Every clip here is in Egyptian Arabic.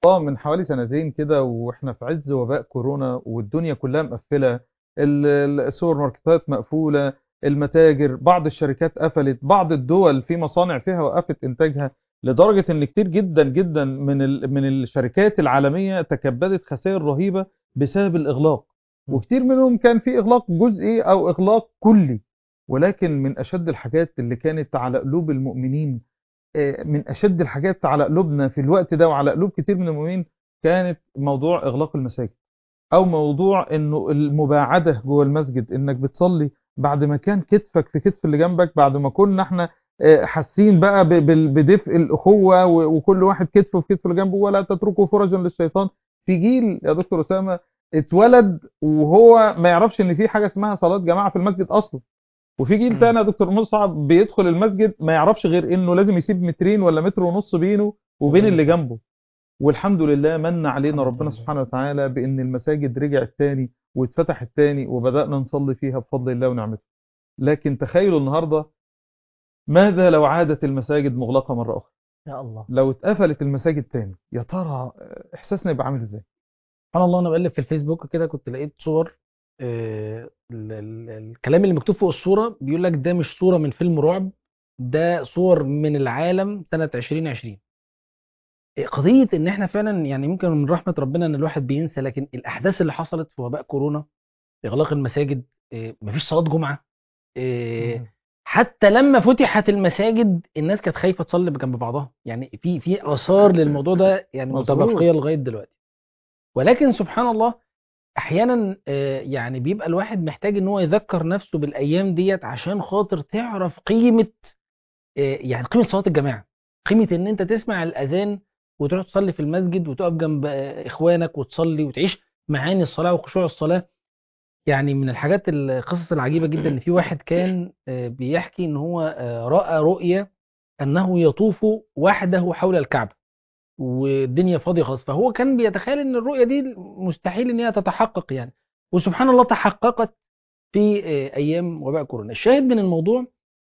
الله من حوالي سنتين كده واحنا في عز وباء كورونا والدنيا كلها مقفلة ال- ال- السوبر ماركتات مقفولة المتاجر بعض الشركات قفلت بعض الدول في مصانع فيها وقفت انتاجها لدرجة ان كتير جدا جدا من ال- من الشركات العالمية تكبدت خسائر رهيبة بسبب الاغلاق م. وكتير منهم كان في اغلاق جزئي او اغلاق كلي ولكن من اشد الحاجات اللي كانت على قلوب المؤمنين آه، من اشد الحاجات على قلوبنا في الوقت ده وعلى قلوب كتير من المؤمنين كانت موضوع اغلاق المساجد او موضوع انه المباعده جوه المسجد انك بتصلي بعد ما كان كتفك في كتف اللي جنبك بعد ما كنا احنا آه، حاسين بقى ب- بال- بدفء الاخوه و- وكل واحد كتفه في كتف اللي جنبه ولا تتركوا فرجا للشيطان في جيل يا دكتور اسامه اتولد وهو ما يعرفش ان في حاجه اسمها صلاه جماعه في المسجد اصلا وفي جيل مم. تاني يا دكتور مصعب بيدخل المسجد ما يعرفش غير انه لازم يسيب مترين ولا متر ونص بينه وبين اللي جنبه والحمد لله من علينا الحمد ربنا لله. سبحانه وتعالى بان المساجد رجعت تاني واتفتحت تاني وبدأنا نصلي فيها بفضل الله ونعمته لكن تخيلوا النهارده ماذا لو عادت المساجد مغلقة مرة أخرى يا الله لو اتقفلت المساجد تاني يا ترى إحساسنا يبقى عامل إزاي سبحان الله انا بقلب في الفيسبوك كده كنت لقيت صور آه، ال- ال- الكلام اللي مكتوب فوق الصوره بيقول لك ده مش صوره من فيلم رعب ده صور من العالم سنه 2020 آه، قضيه ان احنا فعلا يعني ممكن من رحمه ربنا ان الواحد بينسى لكن الاحداث اللي حصلت في وباء كورونا اغلاق المساجد آه، مفيش صلاه جمعه آه، حتى لما فتحت المساجد الناس كانت خايفه تصلي جنب بعضها يعني في في اثار للموضوع ده يعني مظبوط. متبقيه لغايه دلوقتي ولكن سبحان الله احيانا آه، يعني بيبقى الواحد محتاج ان هو يذكر نفسه بالايام ديت عشان خاطر تعرف قيمه آه، يعني قيمه صلاه الجماعه قيمه ان انت تسمع الاذان وتروح تصلي في المسجد وتقف جنب آه، اخوانك وتصلي وتعيش معاني الصلاه وخشوع الصلاه يعني من الحاجات القصص العجيبه جدا ان في واحد كان آه، بيحكي ان هو آه، راى رؤيه انه يطوف وحده حول الكعبه والدنيا فاضيه خلاص فهو كان بيتخيل ان الرؤيه دي مستحيل ان هي تتحقق يعني وسبحان الله تحققت في آه، ايام وباء كورونا الشاهد من الموضوع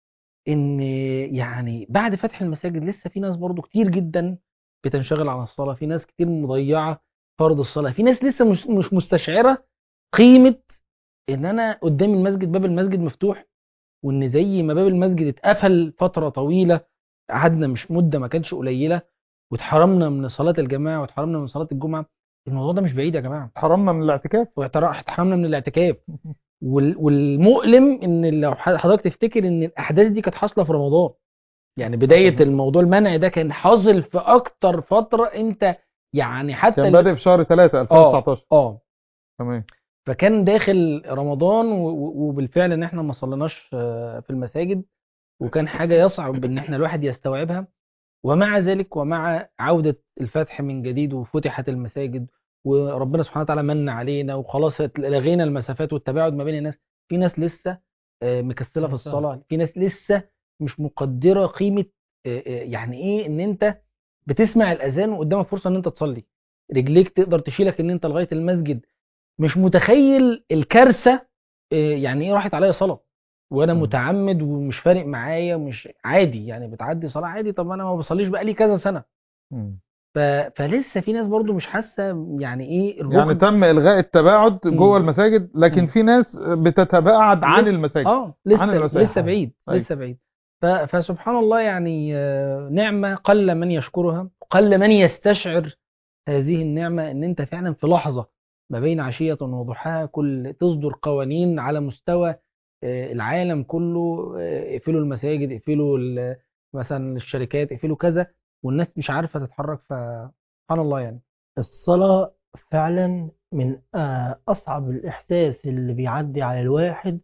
ان يعني بعد فتح المساجد لسه في ناس برضو كتير جدا بتنشغل عن الصلاه في ناس كتير مضيعه فرض الصلاه في ناس لسه مش مش مستشعره قيمه ان انا قدام المسجد باب المسجد مفتوح وان زي ما باب المسجد اتقفل فتره طويله قعدنا مش مده ما كانش قليله واتحرمنا من صلاه الجماعه واتحرمنا من صلاه الجمعه الموضوع ده مش بعيد يا جماعه حرمنا من الاعتكاف واتحرمنا من الاعتكاف وال- والمؤلم ان لو ح- حضرتك تفتكر ان الاحداث دي كانت حاصله في رمضان يعني بدايه الموضوع المنع ده كان حاصل في اكتر فتره انت يعني حتى كان ال- بادئ في شهر 3 2019 اه تمام فكان داخل رمضان و- و- وبالفعل ان احنا ما صليناش آه، في المساجد وكان حاجه يصعب ان احنا الواحد يستوعبها ومع ذلك ومع عوده الفتح من جديد وفتحت المساجد وربنا سبحانه وتعالى من علينا وخلاص لغينا المسافات والتباعد ما بين الناس في ناس لسه آه، مكسله في الصلاه في ناس لسه مش مقدره قيمه آه، آه، يعني ايه ان انت بتسمع الاذان وقدامك فرصه ان انت تصلي رجليك تقدر تشيلك ان انت لغايه المسجد مش متخيل الكارثه آه، يعني ايه راحت عليا صلاه وانا مم. متعمد ومش فارق معايا ومش عادي يعني بتعدي صلاه عادي طب انا ما بصليش بقالي كذا سنه مم. ف... فلسه في ناس برضو مش حاسه يعني ايه يعني الركن تم إلغاء التباعد جوه مم. المساجد لكن مم. في ناس بتتباعد عن لسه- المساجد اه لسه عن المساجد. لسه بعيد أيوة. لسه بعيد ف... فسبحان الله يعني آه، نعمه قل من يشكرها قل من يستشعر هذه النعمه ان انت فعلا في لحظه ما بين عشيه وضحاها كل تصدر قوانين على مستوى آه، العالم كله آه، اقفلوا المساجد اقفلوا ال- مثلا الشركات اقفلوا كذا والناس مش عارفه تتحرك فسبحان الله يعني الصلاة فعلا من آه، أصعب الإحساس اللي بيعدي على الواحد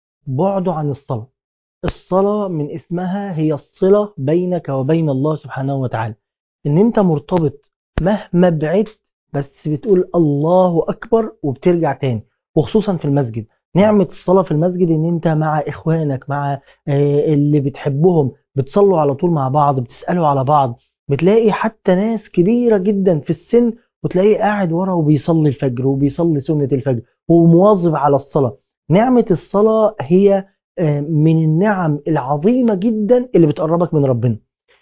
بعده عن الصلاة الصلاة من اسمها هي الصلة بينك وبين الله سبحانه وتعالى إن أنت مرتبط مهما بعدت بس بتقول الله أكبر وبترجع تاني وخصوصا في المسجد نعمة الصلاة في المسجد إن أنت مع إخوانك مع آه، اللي بتحبهم بتصلوا على طول مع بعض بتسألوا على بعض بتلاقي حتى ناس كبيرة جدا في السن وتلاقيه قاعد ورا وبيصلي الفجر وبيصلي سنة الفجر ومواظب على الصلاة نعمة الصلاة هي آه، من النعم العظيمة جدا اللي بتقربك من ربنا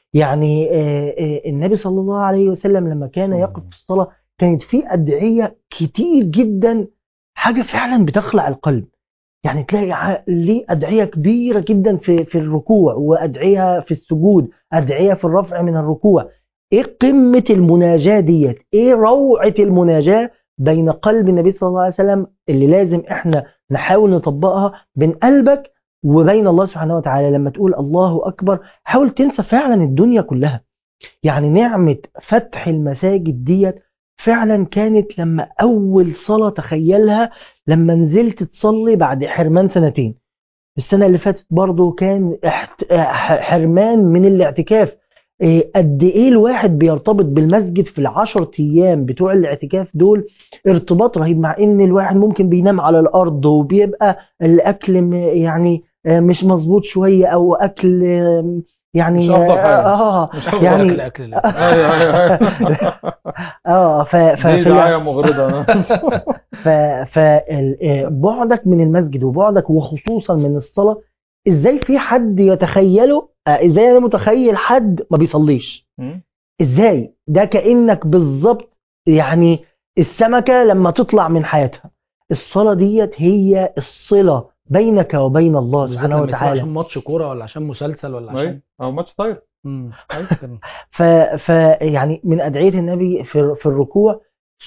يعني آه، آه، النبي صلى الله عليه وسلم لما كان يقف في الصلاة كانت في أدعية كتير جدا حاجة فعلا بتخلع القلب يعني تلاقي ع- ليه أدعية كبيرة جدا في في الركوع وأدعية في السجود أدعية في الرفع من الركوع إيه قمة المناجاة ديت إيه روعة المناجاة بين قلب النبي صلى الله عليه وسلم اللي لازم إحنا نحاول نطبقها بين قلبك وبين الله سبحانه وتعالى لما تقول الله أكبر حاول تنسى فعلا الدنيا كلها يعني نعمة فتح المساجد ديت فعلا كانت لما أول صلاة تخيلها لما نزلت تصلي بعد حرمان سنتين السنة اللي فاتت برضو كان احت- ح- حرمان من الاعتكاف إيه، قد ايه الواحد بيرتبط بالمسجد في العشر ايام بتوع الاعتكاف دول ارتباط رهيب مع ان الواحد ممكن بينام على الارض وبيبقى الاكل م- يعني آه، مش مظبوط شوية او اكل آه، يعني مش أفضل حاجة. اه مش هفضل يعني- اكل اكل لا. ايوه ايوه ايوه اه ف ف دي في دعايه مغرضه ف ف ال- آه، بعدك من المسجد وبعدك وخصوصا من الصلاة ازاي في حد يتخيله آه، ازاي انا متخيل حد ما بيصليش مم. ازاي ده كأنك بالظبط يعني السمكة لما تطلع من حياتها الصلاة ديت هي الصلة بينك وبين الله بالذات سبحانه لما يكون وتعالى عشان ماتش كوره ولا عشان مسلسل ولا عشان أيوة. او ماتش طاير مم. ف... ف يعني من أدعية النبي في, في الركوع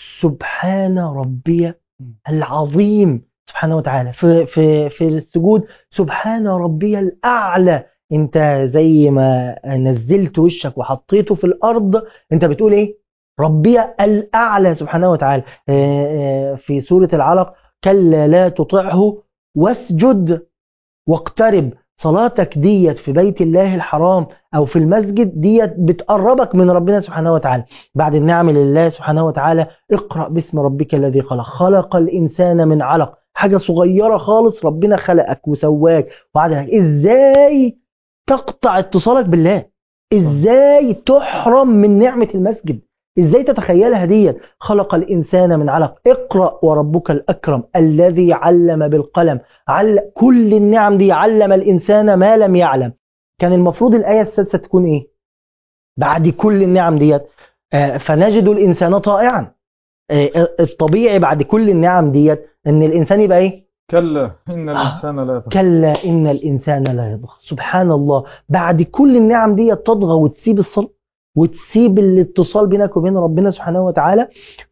سبحان ربي العظيم سبحانه وتعالى في في في السجود سبحان ربي الأعلى أنت زي ما نزلت وشك وحطيته في الأرض أنت بتقول إيه؟ ربي الأعلى سبحانه وتعالى آه، آه، في سورة العلق كلا لا تطعه واسجد واقترب صلاتك ديت في بيت الله الحرام او في المسجد ديت بتقربك من ربنا سبحانه وتعالى بعد النعم لله سبحانه وتعالى اقرأ باسم ربك الذي خلق خلق الانسان من علق حاجة صغيرة خالص ربنا خلقك وسواك وعدلك ازاي تقطع اتصالك بالله ازاي تحرم من نعمة المسجد ازاي تتخيلها ديت خلق الانسان من علق اقرأ وربك الاكرم الذي علم بالقلم عل كل النعم دي علم الانسان ما لم يعلم كان المفروض الايه السادسه تكون ايه بعد كل النعم ديت آه، فنجد الانسان طائعا آه، الطبيعي بعد كل النعم ديت ان الانسان يبقى ايه كلا ان الانسان لا يطغى كلا ان الانسان لا يطغى سبحان الله بعد كل النعم دي تطغى وتسيب الصلاه وتسيب الاتصال بينك وبين ربنا سبحانه وتعالى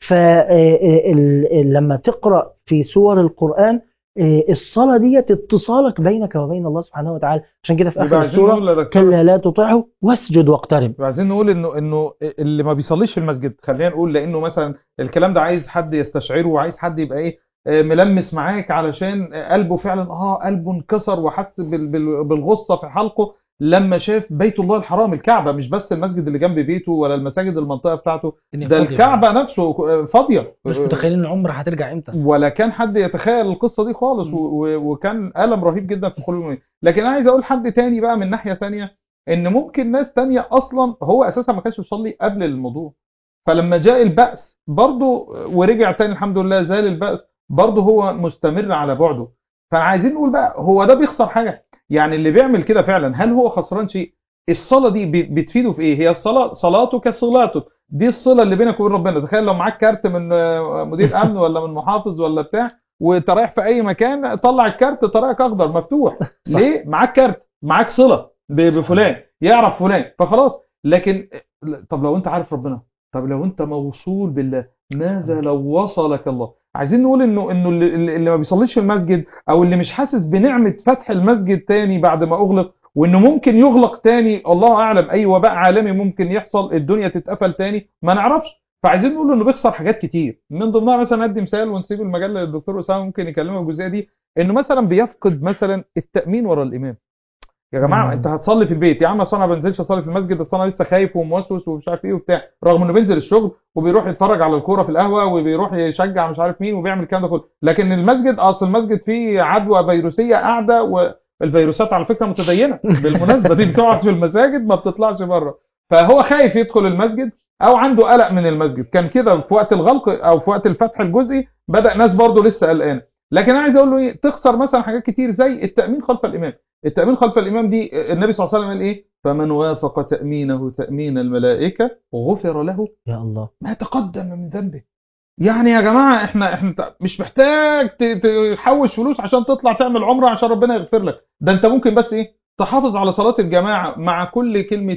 فلما تقرا في سور القران آه، الصلاه دي اتصالك بينك وبين الله سبحانه وتعالى عشان كده في يبقى اخر عايزين السوره نقول يا دكتور كلا لا تطعه واسجد واقترب يبقى عايزين نقول انه انه اللي ما بيصليش في المسجد خلينا نقول لانه مثلا الكلام ده عايز حد يستشعره وعايز حد يبقى ايه آه، ملمس معاك علشان آه، قلبه فعلا اه قلبه انكسر وحس بال- بال- بالغصه في حلقه لما شاف بيت الله الحرام الكعبه مش بس المسجد اللي جنب بيته ولا المساجد المنطقه بتاعته الدنيا ده فاضية. الكعبه نفسه آه، فاضيه مش متخيلين ان العمر هترجع امتى ولا كان حد يتخيل القصه دي خالص مم. و- و- وكان الم رهيب جدا في قلوب المؤمنين لكن انا عايز اقول حد تاني بقى من ناحيه تانيه ان ممكن ناس تانية اصلا هو اساسا ما كانش بيصلي قبل الموضوع فلما جاء البأس برضه ورجع تاني الحمد لله زال البأس برضه هو مستمر على بعده فعايزين نقول بقى هو ده بيخسر حاجه يعني اللي بيعمل كده فعلا هل هو خسران شيء الصلاه دي بي- بتفيده في ايه هي الصلاه صلاته كصلاته دي الصله اللي بينك وبين ربنا تخيل لو معاك كارت من آه، مدير امن ولا من محافظ ولا بتاع وانت رايح في اي مكان طلع الكارت طريقك اخضر مفتوح صح. ليه معاك كارت معاك صله ب- بفلان يعرف فلان فخلاص لكن طب لو انت عارف ربنا طب لو انت موصول بالله ماذا لو وصلك الله عايزين نقول انه انه اللي, اللي ما بيصليش في المسجد او اللي مش حاسس بنعمه فتح المسجد تاني بعد ما اغلق وانه ممكن يغلق تاني الله اعلم اي وباء عالمي ممكن يحصل الدنيا تتقفل تاني ما نعرفش فعايزين نقول انه بيخسر حاجات كتير من ضمنها مثلا ادي مثال ونسيب المجال للدكتور اسامه ممكن يكلمنا في الجزئيه دي انه مثلا بيفقد مثلا التامين ورا الامام يا جماعه مم. انت هتصلي في البيت يا عم اصل انا ما بنزلش اصلي في المسجد اصل انا لسه خايف وموسوس ومش عارف ايه وبتاع رغم انه بينزل الشغل وبيروح يتفرج على الكوره في القهوه وبيروح يشجع مش عارف مين وبيعمل الكلام ده كله لكن المسجد اصل المسجد فيه عدوى فيروسيه قاعده والفيروسات على فكره متدينه بالمناسبه دي بتقعد في المساجد ما بتطلعش بره فهو خايف يدخل المسجد او عنده قلق من المسجد كان كده في وقت الغلق او في وقت الفتح الجزئي بدا ناس برضه لسه قلقانه لكن انا عايز اقول له ايه تخسر مثلا حاجات كتير زي التامين خلف الامام التامين خلف الامام دي النبي صلى الله عليه وسلم قال ايه فمن وافق تأمينه تأمين الملائكة غفر له يا الله ما تقدم من ذنبه يعني يا جماعة احنا احنا مش محتاج ت- تحوش فلوس عشان تطلع تعمل عمرة عشان ربنا يغفر لك ده انت ممكن بس ايه تحافظ على صلاة الجماعة مع كل كلمة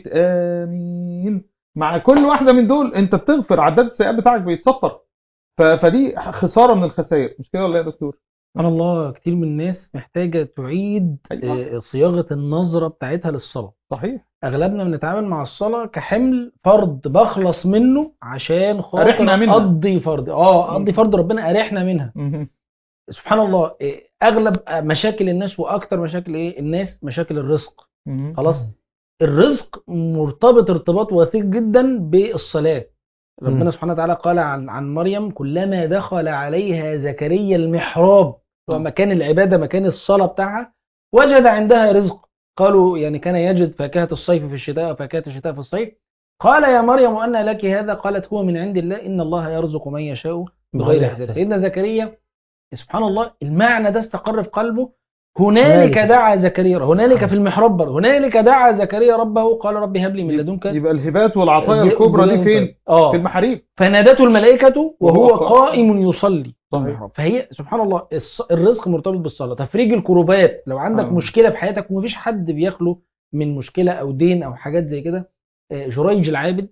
آمين مع كل واحدة من دول انت بتغفر عداد السيئات بتاعك بيتصفر ف- فدي خسارة من الخسائر مش كده ولا ايه يا دكتور؟ سبحان الله كتير من الناس محتاجة تعيد أيوة. آه، صياغة النظرة بتاعتها للصلاة صحيح اغلبنا بنتعامل مع الصلاة كحمل فرض بخلص منه عشان خاطر أرحنا منها. اقضي فرض اه اقضي مم. فرض ربنا ارحنا منها مهم. سبحان الله إيه، اغلب مشاكل الناس واكتر مشاكل ايه الناس مشاكل الرزق مهم. خلاص الرزق مرتبط ارتباط وثيق جدا بالصلاة ربنا مم. سبحانه وتعالى قال عن عن مريم كلما دخل عليها زكريا المحراب هو مكان العبادة مكان الصلاة بتاعها وجد عندها رزق قالوا يعني كان يجد فاكهة الصيف في الشتاء وفاكهة الشتاء في الصيف قال يا مريم أن لك هذا قالت هو من عند الله إن الله يرزق من يشاء بغير بغير حساب حساب. سيدنا زكريا سبحان الله المعنى ده استقر في قلبه هنالك هنالك. دعا زكريا هنالك في المحراب برضه. هنالك دعا زكريا ربه قال رب هب لي من لدنك يبقى الهبات والعطايا الكبرى دي فين؟ في اه المحاريب فنادته الملائكة وهو وهو قائم. قائم يصلي صحيح فهي سبحان الله الص- الرزق مرتبط بالصلاة تفريج الكروبات لو عندك آه. مشكلة في حياتك ومفيش حد بيخلو من مشكلة أو دين أو حاجات زي كده آه، جريج العابد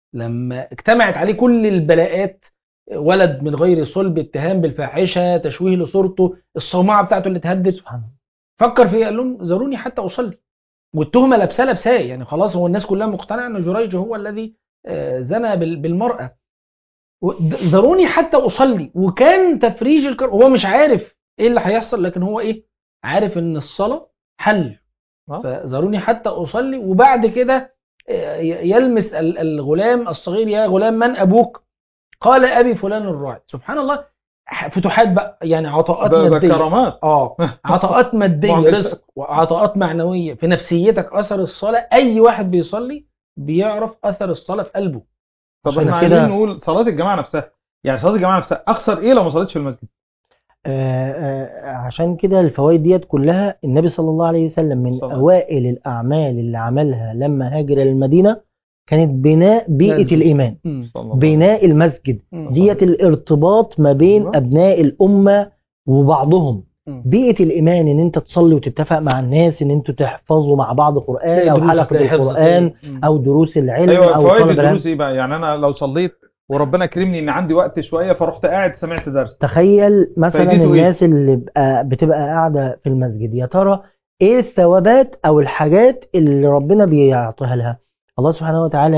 لما اجتمعت عليه كل البلاءات آه، ولد من غير صلب اتهام بالفاحشة تشويه لصورته الصومعة بتاعته اللي اتهدت سبحان الله فكر فيه قال لهم ذروني حتى أصلي والتهمة لابساه لابساه يعني خلاص هو الناس كلها مقتنعة أن جريج هو الذي آه، زنى بال- بالمرأة و- د- ذروني حتى أصلي وكان تفريج الكرب هو مش عارف إيه اللي هيحصل لكن هو إيه عارف إن الصلاة حل آه. فذروني حتى أصلي وبعد كده آه، ي- يلمس ال- الغلام الصغير يا غلام من أبوك قال أبي فلان الراعي سبحان الله ح- فتوحات بقى يعني عطاءات ده, ده مادية كرامات اه عطاءات ماديه معجزة. رزق وعطاءات معنويه في نفسيتك اثر الصلاه اي واحد بيصلي بيعرف اثر الصلاه في قلبه طب عشان احنا كده- عايزين نقول صلاة الجماعة نفسها يعني صلاة الجماعة نفسها اخسر ايه لو ما صليتش في المسجد آه، آه، عشان كده الفوائد ديت كلها النبي صلى الله عليه وسلم من صلى الله. أوائل الأعمال اللي عملها لما هاجر للمدينة كانت بناء بيئة مسجد. الإيمان صلى الله عليه وسلم. بناء المسجد مم. ديت الارتباط ما بين أيوة. أبناء الأمة وبعضهم مم. بيئة الإيمان إن أنت تصلي وتتفق مع الناس إن أنتوا تحفظوا مع بعض قرآن تلاقي أو دروس، حلقة تلاقي حفظ، القرآن تلاقي- مم. أو دروس العلم ايوه أو فوائد طلب العلم الدروس ايه بقى يعني انا لو صليت وربنا كرمني ان عندي وقت شويه فرحت قاعد سمعت درس تخيل مثلا فايدته إيه؟ الناس اللي بقى بتبقى قاعدة في المسجد يا ترى ايه الثوابات او الحاجات اللي ربنا بيعطيها لها الله سبحانه وتعالى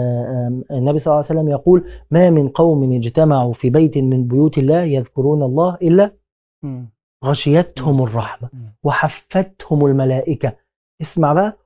آه، آه، النبي صلى الله عليه وسلم يقول ما من قوم اجتمعوا في بيت من بيوت الله يذكرون الله إلا مم. غشيتهم الرحمة مم. وحفتهم الملائكة اسمع بقى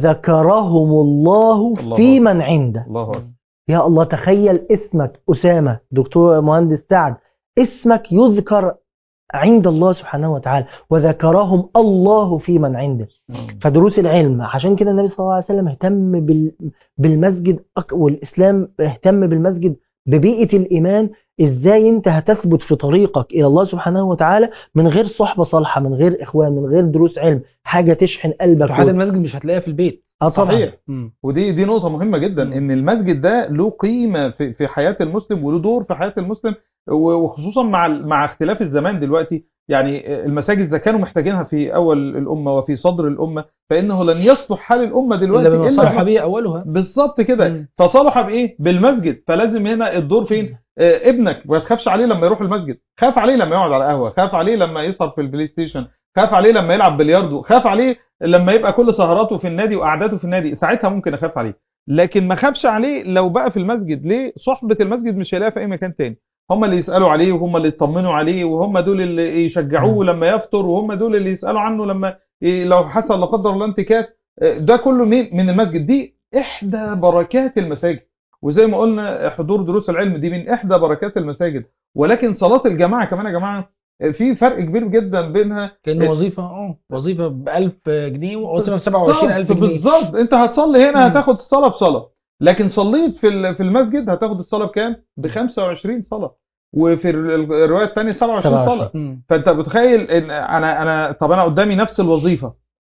وذكرهم الله الله في أكبر. من عنده الله اكبر يا الله تخيل اسمك أسامة دكتور مهندس سعد اسمك يذكر عند الله سبحانه وتعالى وذكرهم الله في من عنده فدروس العلم عشان كده النبي صلى الله عليه وسلم اهتم بال- بالمسجد أك- والإسلام اهتم بالمسجد ببيئة الإيمان ازاي انت هتثبت في طريقك الى الله سبحانه وتعالى من غير صحبة صالحة من غير اخوان من غير دروس علم حاجة تشحن قلبك فتوحات و- المسجد مش هتلاقيها في البيت اه طبعا صحيح مم. ودي دي نقطة مهمة جدا مم. ان المسجد ده له قيمة في في حياة المسلم وله دور في حياة المسلم و- وخصوصا مع ال- مع اختلاف الزمان دلوقتي يعني المساجد اذا كانوا محتاجينها في اول الامة وفي صدر الامة فانه لن يصلح حال الامة دلوقتي الا بما الا صلح بما- به اولها بالظبط كده مم. فصلح بايه بالمسجد فلازم هنا الدور فين آه، ابنك ما تخافش عليه لما يروح المسجد خاف عليه لما يقعد على قهوه خاف عليه لما يسهر في البلاي ستيشن خاف عليه لما يلعب بلياردو خاف عليه لما يبقى كل سهراته في النادي وقعداته في النادي ساعتها ممكن اخاف عليه لكن ما خافش عليه لو بقى في المسجد ليه صحبه المسجد مش هيلاقيها في اي مكان تاني هم اللي يسالوا عليه وهم اللي يطمنوا عليه وهم دول اللي يشجعوه لما يفطر وهم دول اللي يسالوا عنه لما ي- لو حصل لا قدر الله انتكاس آه، ده كله من من المسجد دي احدى بركات المساجد وزي ما قلنا حضور دروس العلم دي من احدى بركات المساجد ولكن صلاة الجماعة كمان يا جماعة في فرق كبير جدا بينها كانه وظيفه اه وظيفه ب 1000 جنيه ووظيفه ب 27000 بالظبط- جنيه بالظبط انت هتصلي هنا مم. هتاخد الصلاة بصلاة لكن صليت في ال- في المسجد هتاخد الصلاة بكام؟ ب 25 صلاة وفي ال- الرواية الثانية 27 صلاة 27. مم. فانت متخيل ان انا انا طب انا قدامي نفس الوظيفة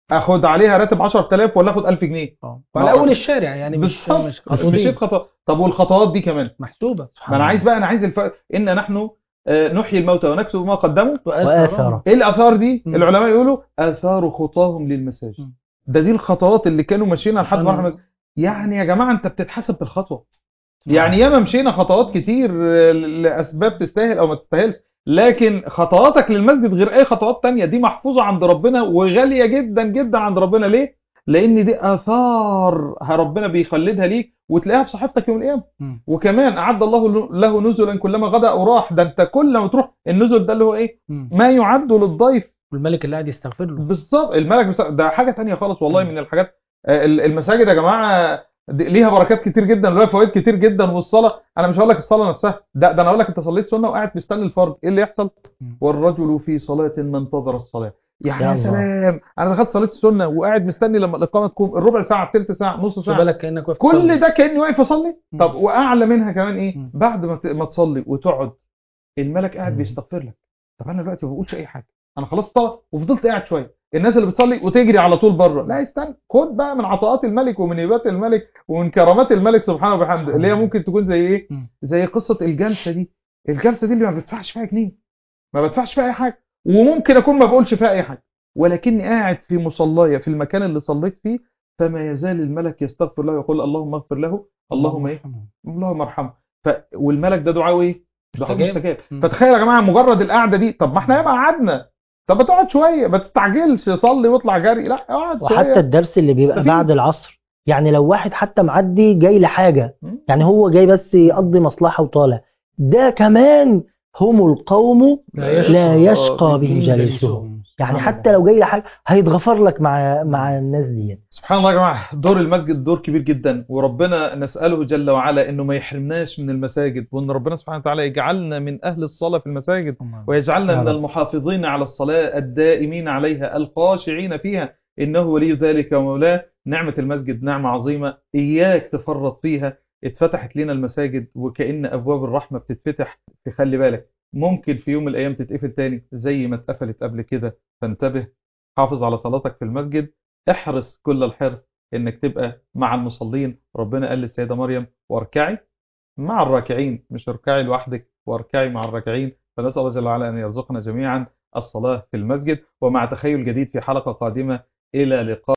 اخد عليها راتب 10000 ولا اخد 1000 جنيه اه ما وعلى هو- اول الشارع يعني مش بالظبط مش خطوتين مشيت خطوات طب والخطوات دي كمان محسوبه ما انا عايز بقى انا عايز الف... ان نحن آه، نحيي الموتى ونكتب ما قدموا وآثاره. ايه الاثار دي مم. العلماء يقولوا اثار خطاهم للمساجد مم. ده دي الخطوات اللي كانوا ماشيينها لحد ما سبحان راحوا الله. المسجد يعني يا جماعه انت بتتحسب بالخطوه يعني ياما مشينا خطوات كتير آه، لاسباب تستاهل او ما تستاهلش لكن خطواتك للمسجد غير اي خطوات تانية دي محفوظه عند ربنا وغاليه جدا جدا عند ربنا ليه لان دي اثار ربنا بيخلدها ليك وتلاقيها في صحيفتك يوم القيامه مم. وكمان اعد الله له نزلا كلما غدا او راح ده انت كل ما تروح النزل ده اللي هو ايه مم. ما يعد للضيف والملك اللي قاعد يستغفر له بالظبط الملك بس ده حاجه تانية خالص والله مم. من الحاجات آه، ال- المساجد يا جماعه دي- ليها بركات كتير جدا ولها فوائد كتير جدا والصلاه انا مش هقول لك الصلاه نفسها ده ده انا هقول لك انت صليت سنه وقاعد مستني الفرض ايه اللي يحصل مم. والرجل في صلاه ما انتظر الصلاه يعني يا يا الله. سلام انا دخلت صليت السنه وقاعد مستني لما الاقامه تقوم الربع ساعه ثلث ساعه نص خد ساعه بالك كانك واقف كل تصلي. ده كاني واقف اصلي مم. طب واعلى منها كمان ايه مم. بعد ما ت- ما تصلي وتقعد الملك قاعد مم. بيستغفر لك طب انا دلوقتي ما بقولش اي حاجه انا خلصت صلاه وفضلت قاعد شويه الناس اللي بتصلي وتجري على طول بره لا استنى خد بقى من عطاءات الملك ومن هبات الملك ومن كرامات الملك سبحانه وبحمده سبحان اللي هي الله. ممكن تكون زي ايه مم. زي قصه الجلسه دي الجلسه دي اللي ما بدفعش فيها جنيه ما بدفعش فيها اي حاجه وممكن اكون ما بقولش فيها اي حاجه ولكني قاعد في مصلايا في المكان اللي صليت فيه فما يزال الملك يستغفر له ويقول اللهم اغفر له اللهم ايه يرحمه. اللهم ارحمه ف... والملك ده دعاءه ايه دعاء مستجاب. مستجاب مم. فتخيل يا جماعه مجرد القعده دي طب ما احنا ياما قعدنا طب ما تقعد شويه ما تستعجلش صلي واطلع جري لا اقعد وحتى شويه الدرس اللي بيبقى استفيد. بعد العصر يعني لو واحد حتى معدي جاي لحاجة مم. يعني هو جاي بس يقضي مصلحة وطالع ده كمان هم القوم لا يشقى بهم جالسهم يعني سبحان حتى الله. لو جاي لحاجة هيتغفر لك مع مع الناس دي سبحان الله يا جماعه دور المسجد دور كبير جدا وربنا نساله جل وعلا انه ما يحرمناش من المساجد وان ربنا سبحانه وتعالى يجعلنا من اهل الصلاه في المساجد ويجعلنا يا من رب. المحافظين على الصلاة الدائمين عليها الخاشعين فيها إنه ولي ذلك ومولاه نعمة المسجد نعمة عظيمة إياك تفرط فيها اتفتحت لنا المساجد وكأن أبواب الرحمة بتتفتح تخلي بالك ممكن في يوم من الأيام تتقفل تاني زي ما اتقفلت قبل كده فانتبه حافظ على صلاتك في المسجد احرص كل الحرص انك تبقى مع المصلين ربنا قال للسيدة مريم واركعي مع الراكعين مش اركعي لوحدك واركعي مع الراكعين فنسأل الله جل وعلا أن يرزقنا جميعا الصلاة في المسجد ومع تخيل جديد في حلقة قادمة إلى لقاء